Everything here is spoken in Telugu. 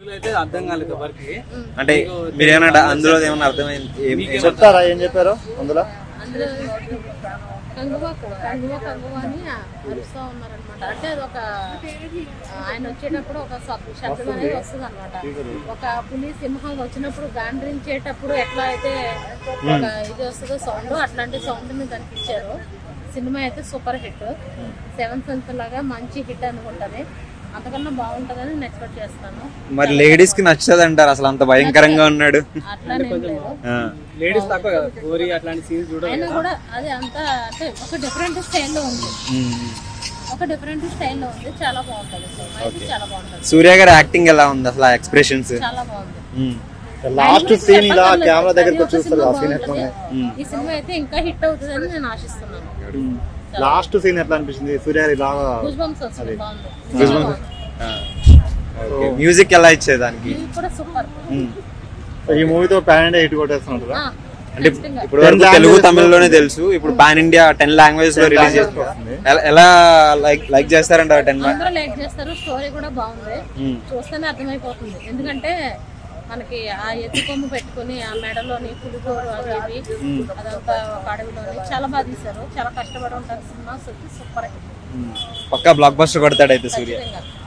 అయితే అర్థం కాలేదు ఎవరికి అంటే మీరు ఏమన్నా అందులో ఏమన్నా అర్థమైంది ఏం- ఏం- చెప్తారా ఏం చెప్పారు అందులో అందులో కంగువా కంగువా కంగువా అని అరుస్తూ ఉన్నారనమాట అంటే అది ఒక ఆయన వచ్చేటప్పుడు ఒక శబ్- శబ్దం అనేది వస్తుంది అనమాట ఒక పులి సింహం వచ్చినప్పుడు గాండ్రించేటప్పుడు ఎట్లా అయితే ఒక ఇది వస్తుందో సౌండ్ అట్లాంటి సౌండ్ ని దానికి ఇచ్చారు సినిమా అయితే సూపర్ హిట్ సెవెన్ సెన్స్ లాగా మంచి హిట్ అనుకుంటది అంతకన్నా బాగుంటదని నేను ఎక్స్పెక్ట్ చేస్తాను మరి లేడీస్ కి నచ్చదు అంటారు అసలు అంత భయంకరంగా ఉన్నాడు అట్లానే ఏం లేదు ఆ. లేడీస్ తక్కువ కదా కోరి అట్లాంటి సీన్స్ చూడ అయినా కూడా అది అంతా అంటే ఒక డిఫరెంట్ స్టైల్లో ఉంది ఉమ్. ఒక డిఫరెంట్ స్టైల్లో ఉంది చాలా బాగుంటుంది సినిమా అయితే చాలా బాగుంటుంది సూర్య గారి యాక్టింగ్ ఎలా ఉంది అసలు ఎక్స్ప్రెషన్స్ చాలా బాగుంది లాస్ట్ సీన్ ఇలా చెప్పక్కర్లేదు. కెమెరా దగ్గరికి ప్రతి ఒక్క చూస్తారు ఆ సినిమా సీన్ ఎట్లా ఉంది బాగుంటుంది. ఈ సినిమా అయితే ఇంకా హిట్ అవుతుందని నేను ఆశిస్తున్నాను లాస్ట్ సీన్ ఎట్లా అనిపించింది సూర్య గారు ఇలా గూస్ బంప్స్ వచ్చింది బాగుంది నిజంగా బాగుంది. మ్యూజిక్ ఎలా ఇచ్చే దానికి ఇది కూడా సూపర్ ఈ మూవీతో పాన్ ఇండియా హిట్ కొట్టేస్తున్నారు ఆ, అంటే ఖచ్చితంగా. ఇప్పుడు వరకు తెలుగు తమిళ్లోనే తెలుసు ఇప్పుడు పాన్ ఇండియా టెన్ లాంగ్వేజ్ లో రిలీజ్ చేస్తారు ఎలా- ఎలా లైక్ లైక్ చేస్తారంటారు టెన్ అందరూ లైక్ చేస్తారు స్టోరీ కూడా బాగుంది చూస్తేనే అర్థమైపోతుంది ఎందుకంటే మనకి ఆ ఎత్తు కొమ్ము పెట్టుకుని ఆ మెడలోని పులిగోరు అవి ఇవి అదంతా ఒక అడవిలోని చాలా బాగా తీశారు చాలా కష్టపడి ఉంటారు సినిమా సూపర్ పక్కా బ్లాక్ బస్టర్ కొడతాడు అయితే సూర్య ఖచ్చితంగా